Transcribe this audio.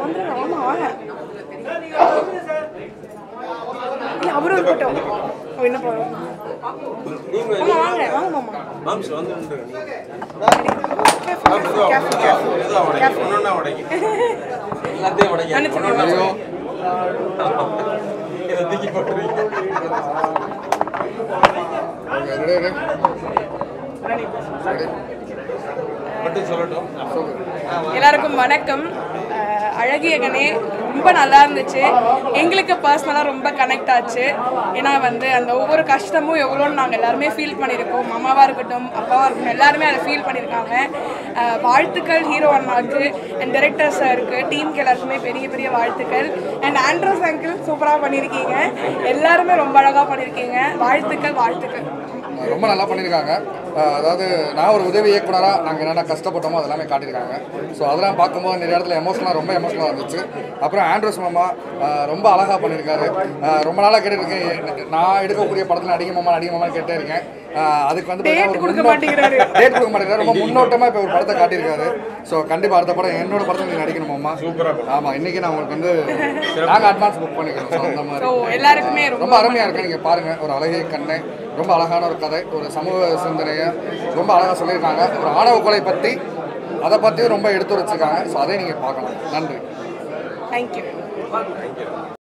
வந்துருங்க ஆமா வாங்க இல்ல, அவரும் இருக்கட்டும் ஓ, என்ன போறோம் ஆமா வாங்க வாங்க மாமா மாம்ஸ் வந்து நின்றுங்க. Cafe, cafe, cafe. மெதுவா உடைங்க. ஒண்ணொண்ணா உடைங்க. எல்லாத்தையும் உடைங்க. அனுப்பிச்சு ஒண்ணொண்ணா விடுங்க. உடைங்க. இதை தூக்கி போட்டுருவீங்க. மட்டும் சொல்லட்டும் எல்லாருக்கும் வணக்கம் அஹ், அழகிய கணே ரொம்ப நல்லா இருந்துச்சு எங்களுக்கு பர்சனலாக ரொம்ப கனெக்ட் ஆச்சு ஏன்னா வந்து அந்த ஒவ்வொரு கஷ்டமும் எவ்வளோன்னு நாங்கள் எல்லாருமே ஃபீல் பண்ணியிருக்கோம் மாமாவாக இருக்கட்டும் அப்பாவாக இருக்கட்டும் எல்லாருமே அதை ஃபீல் பண்ணியிருக்காங்க அஹ், வாழ்த்துக்கள் ஹீரோ அண்ணாவுக்கு அண்ட் டைரக்டர் சாருக்கு டீமுக்கு எல்லாருக்குமே பெரிய பெரிய வாழ்த்துக்கள் அண்ட் ஆண்ட்ரோஸ் அங்கிள் சூப்பராக பண்ணியிருக்கீங்க எல்லாருமே ரொம்ப அழகாக பண்ணியிருக்கீங்க வாழ்த்துக்கள் வாழ்த்துக்கள் ரொம்ப நல்லா பண்ணியிருக்காங்க அஹ் அதாவது நான் ஒரு உதவி இயக்குனராக நாங்கள் என்னென்ன கஷ்டப்பட்டோமோ அதெல்லாமே காட்டியிருக்காங்க ஸோ அதெல்லாம் பார்க்கும்போது நிறைய இடத்துல எமோஷனலாக ரொம்ப எமோஷனலாக இருந்துச்சு அப்புறம் ஆண்ட்ரூஸ் மாமா அஹ் ரொம்ப அழகாக பண்ணியிருக்காரு அஹ் ரொம்ப நாளாக கேட்டுருக்கேன் நான் எடுக்கக்கூடிய படத்தில் நடிகை மாமா நடிகை மாமா கேட்டே இருக்கேன் அஹ் அதுக்கு வந்து Date கொடுக்க மாட்டேங்கிறாரு. டேட் கொடுக்க மாட்டேங்கிறாரு ரொம்ப முன்னோட்டமாக இப்போ ஒரு படத்தை காட்டியிருக்காரு ஸோ கண்டிப்பாக அடுத்த படம் என்னோட படத்தில் நீ நடிக்கணும் மாமா சூப்பரா ஆமாம் இன்னைக்கு நான் உங்களுக்கு வந்து நாங்கள் அட்வான்ஸ் புக் பண்ணிக்கிறோம் ஸோ அந்த மாதிரி ஸோ எல்லாருக்குமே ரொம்ப ரொம்ப அருமையாக இருக்கு நீங்கள் பாருங்கள் ஒரு அழகிய கண்ணை ரொம்ப அழகான ஒரு கதை ஒரு சமூக சிந்தனையை ரொம்ப அழகாக சொல்லியிருக்காங்க ஒரு ஆணவ கொலை பற்றி அதை பற்றியும் ரொம்ப எடுத்து வச்சிருக்காங்க ஸோ அதை நீங்கள் பார்க்கலாம் நன்றி தேங்க்யூ